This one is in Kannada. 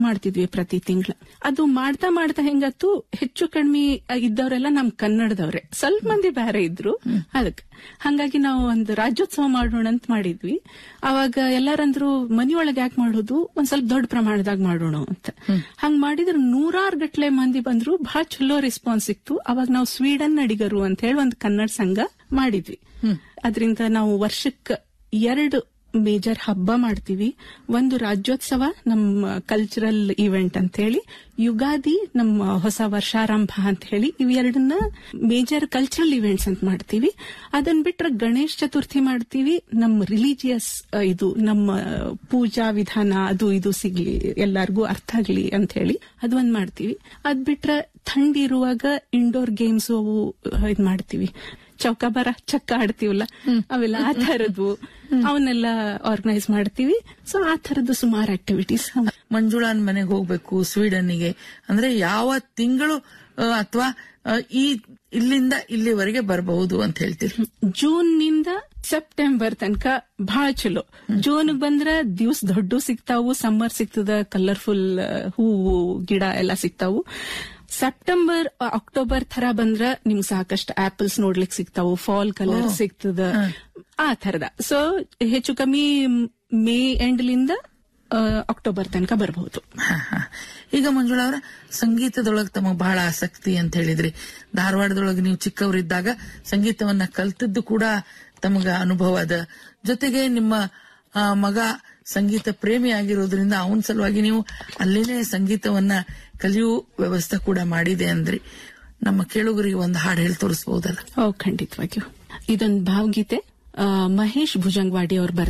ಮಾಡ್ತಿದ್ವಿ ಪ್ರತಿ ತಿಂಗಳು ಅದು ಮಾಡ್ತಾ ಮಾಡ್ತಾ ಹೆಂಗತ್ತು ಹೆಚ್ಚು ಕಡಿಮೆ ಇದ್ದವರೆಲ್ಲ ನಮ್ ಕನ್ನಡದವ್ರೆ ಸ್ವಲ್ಪ ಮಂದಿ ಬೇರೆ ಇದ್ರು ಅದಕ್ಕೆ ಹಂಗಾಗಿ ನಾವು ಒಂದು ರಾಜ್ಯೋತ್ಸವ ಮಾಡೋಣ ಅಂತ ಮಾಡಿದ್ವಿ ಅವಾಗ ಎಲ್ಲಾರಂದ್ರು ಮನಿಯೊಳಗೆ ಯಾಕೆ ಮಾಡೋದು ಒಂದ್ ಸ್ವಲ್ಪ ದೊಡ್ಡ ಪ್ರಮಾಣದಾಗ ಮಾಡೋಣ ಅಂತ ಹಂಗ್ ಮಾಡಿದ್ರೆ ನೂರಾರು ಗಟ್ಲೆ ಮಂದಿ ಬಂದ್ರು ಬಹಳ ಚಲೋ ರೆಸ್ಪಾನ್ಸ್ ಸಿಕ್ತು ಅವಾಗ ನಾವು ಸ್ವೀಡನ್ ನಡಿಗರು ಅಂತ ಹೇಳಿ ಒಂದು ಕನ್ನಡ ಸಂಘ ಮಾಡಿದ್ವಿ ಅದರಿಂದ ನಾವು ವರ್ಷಕ್ಕೆ ಎರಡು ಮೇಜರ್ ಹಬ್ಬ ಮಾಡ್ತೀವಿ ಒಂದು ರಾಜ್ಯೋತ್ಸವ ನಮ್ಮ ಕಲ್ಚರಲ್ ಇವೆಂಟ್ ಅಂತ ಹೇಳಿ ಯುಗಾದಿ ನಮ್ಮ ಹೊಸ ವರ್ಷಾರಂಭ ಅಂತ ಹೇಳಿ ಇವೆರಡನ್ನ ಮೇಜರ್ ಕಲ್ಚರಲ್ ಇವೆಂಟ್ಸ್ ಅಂತ ಮಾಡ್ತೀವಿ ಅದನ್ ಬಿಟ್ರೆ ಗಣೇಶ್ ಚತುರ್ಥಿ ಮಾಡ್ತೀವಿ ನಮ್ಮ ರಿಲಿಜಿಯಸ್ ಇದು ನಮ್ಮ ಪೂಜಾ ವಿಧಾನ ಅದು ಇದು ಸಿಗ್ಲಿ ಎಲ್ಲಾರ್ಗೂ ಅರ್ಥ ಆಗ್ಲಿ ಅಂತ ಹೇಳಿ ಅದು ಒಂದ್ ಮಾಡ್ತೀವಿ ಅದ್ ಬಿಟ್ರೆ ಥಂಡಿ ಇರುವಾಗ ಇಂಡೋರ್ ಗೇಮ್ಸ್ ಅವು ಇದ್ ಮಾಡ್ತೀವಿ ಚೌಕಾಬಾರ ಚಕ್ಕ ಆಡ್ತೀವಲ್ಲ ಅವೆಲ್ಲ ಆ ತರದ್ದು ಅವನ್ನೆಲ್ಲ ಆರ್ಗನೈಸ್ ಮಾಡ್ತೀವಿ ಸೊ ಆ ತರದ್ದು ಸುಮಾರು ಆಕ್ಟಿವಿಟೀಸ್ ಮಂಜುಳಾನ್ ಮನೆಗೆ ಹೋಗ್ಬೇಕು ಸ್ವೀಡನ್ನಿಗೆ ಅಂದ್ರೆ ಯಾವ ತಿಂಗಳು ಅಥವಾ ಈ ಇಲ್ಲಿಂದ ಇಲ್ಲಿವರೆಗೆ ಬರಬಹುದು ಅಂತ ಹೇಳ್ತೀರಿ ಜೂನ್ ನಿಂದ ಸೆಪ್ಟೆಂಬರ್ ತನಕ ಬಹಳ ಚಲೋ ಜೂನ್ ಬಂದ್ರ ದಿವ್ಸ ದೊಡ್ಡ ಸಿಗ್ತಾವು ಸಮ್ಮರ್ ಸಿಗ್ತದ ಕಲರ್ಫುಲ್ ಹೂವು ಗಿಡ ಎಲ್ಲ ಸಿಗ್ತಾವು ಸೆಪ್ಟೆಂಬರ್ ಅಕ್ಟೋಬರ್ ತರ ಬಂದ್ರ ನಿಮ್ಗೆ ಸಾಕಷ್ಟು ಆಪಲ್ಸ್ ನೋಡ್ಲಿಕ್ಕೆ ಸಿಗ್ತಾವು ಫಾಲ್ ಕಲರ್ ಸಿಗ್ತದ ಆ ತರದ ಸೊ ಹೆಚ್ಚು ಕಮ್ಮಿ ಮೇ ಎಂಡ್ಲಿಂದ ಅಕ್ಟೋಬರ್ ತನಕ ಬರಬಹುದು ಹ, ಹ. ಈಗ ಮಂಜುಳಾ ಅವರ ಸಂಗೀತದೊಳಗೆ ತಮಗೆ ಬಹಳ ಆಸಕ್ತಿ ಅಂತ ಹೇಳಿದ್ರಿ ಧಾರವಾಡದೊಳಗೆ ನೀವು ಚಿಕ್ಕವರಿದ್ದಾಗ ಸಂಗೀತವನ್ನ ಕಲ್ತದ್ದು ಕೂಡ ತಮಗ ಅನುಭವ ಅದ ಜೊತೆಗೆ ನಿಮ್ಮ ಆ, ಮಗ ಸಂಗೀತ ಪ್ರೇಮಿ ಆಗಿರೋದ್ರಿಂದ ಅವನ ಸಲುವಾಗಿ ನೀವು ಅಲ್ಲೇನೆ ಸಂಗೀತವನ್ನ ಕಲಿಯುವ ವ್ಯವಸ್ಥೆ ಕೂಡ ಮಾಡಿದೆ ಅಂದ್ರಿ ನಮ್ಮ ಕೇಳುಗರಿಗೆ ಒಂದು ಹಾಡು ಹೇಳಿ ತೋರಿಸಬಹುದಲ್ಲ ಓ ಖಂಡಿತವಾಗಿಯೂ ಇದೊಂದು ಭಾವಗೀತೆ ಆ, ಮಹೇಶ್ ಭುಜಂಗವಾಡಿ ಅವ್ರು